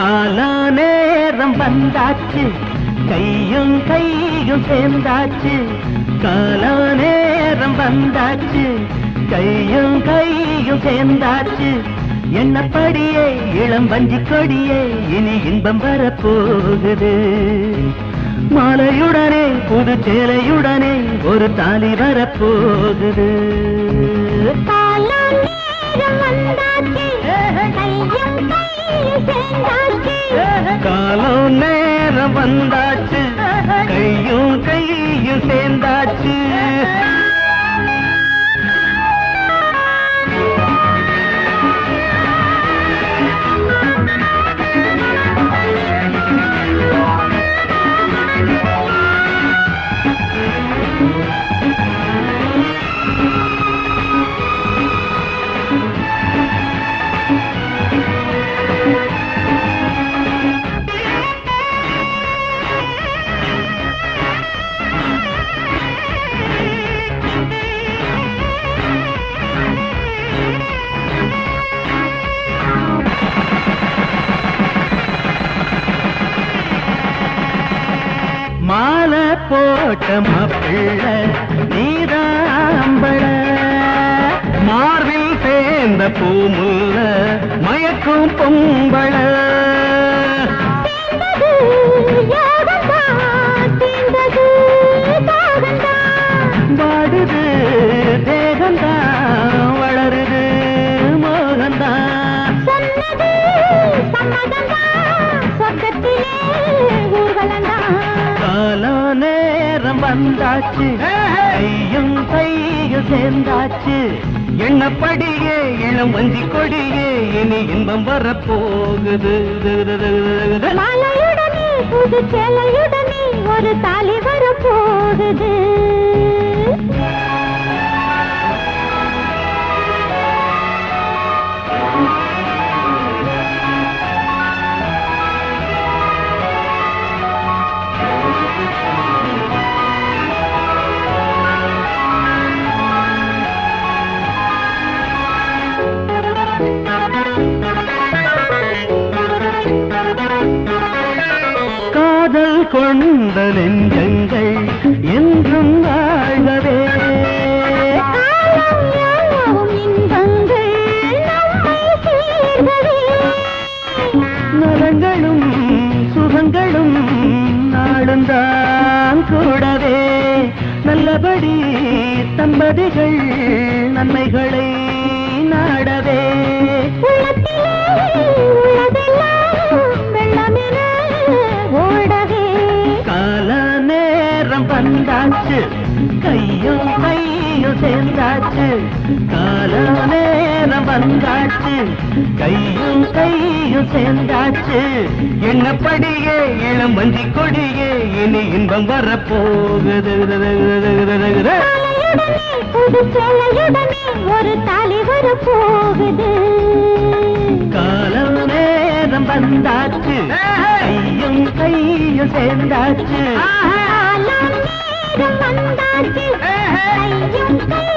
காலா நேரம் வந்தாச்சு கையும் கையும் சேர்ந்தாச்சு காலா நேரம் வந்தாச்சு கையும் கையும் சேர்ந்தாச்சு என்னப்படியே இளம் வஞ்சி கொடியே இனி இன்பம் வரப்போகுது மாலையுடனே புது சேலையுடனே ஒரு தாலி வரப்போகுது காலம் நேரம் வந்தாச்சு கையும் கையும் சேர்ந்தாச்சு காலம் நேரம் வந்தாச்சு கையும் கையும் சேர்ந்தாச்சு மாலை போட்ட மாப்பிள்ள நீதாம்பள மார்பில் சேர்ந்த பூமுல்ல மயக்கும் பொம்பள சேர்ந்தது யோகம்தான் சேர்ந்தது தாகம்தான் வாடுது தேகந்தான் வளருது மோகந்தான் சொன்னது சம்மதம்தான் சொர்க்கத்திலே ஊர்வலம்தான் கால நேரம் வந்தாச்சு கையும் கையும் சேர்ந்தாச்சு எண்ணப்படியே இளம் வஞ்சி கொடியே இனி இன்பம் வரப்போகுது மாலையுடனே புது சேலையுடனே ஒரு தாலி வரப்போகுது காதல் கொண்ட நெஞ்சங்கள் என்றும் வாழ்கவே காலம் யாவும் இன்பங்கள் நம்மை சேர்ந்ததே நலங்களும் சுகங்களும் நாளுந்தான் கூடவே நல்லபடி தம்பதிகள் நன்மைகளை நாடவே உள்ளத்திலே உள்ளதெல்லாம் வெள்ளமென ஓடவே கால நேரம் வந்தாச்சு கையும் கையும் சேர்ந்தாச்சு கால நேரம் வந்தாச்சு கையும் கையும் சேர்ந்தாச்சு என்னப்படியே இளம் வஞ்சி கொடியே இனி இன்பம் வரப்போகுது மாலையுடனே புது சேலையுடனே ஒரு தாலி வரப்போகுது காலம் நேரம் வந்தாச்சு கையும் கையும் சேர்ந்தாச்சு காலம் நேரம் வந்தாச்சு கையும் கையும்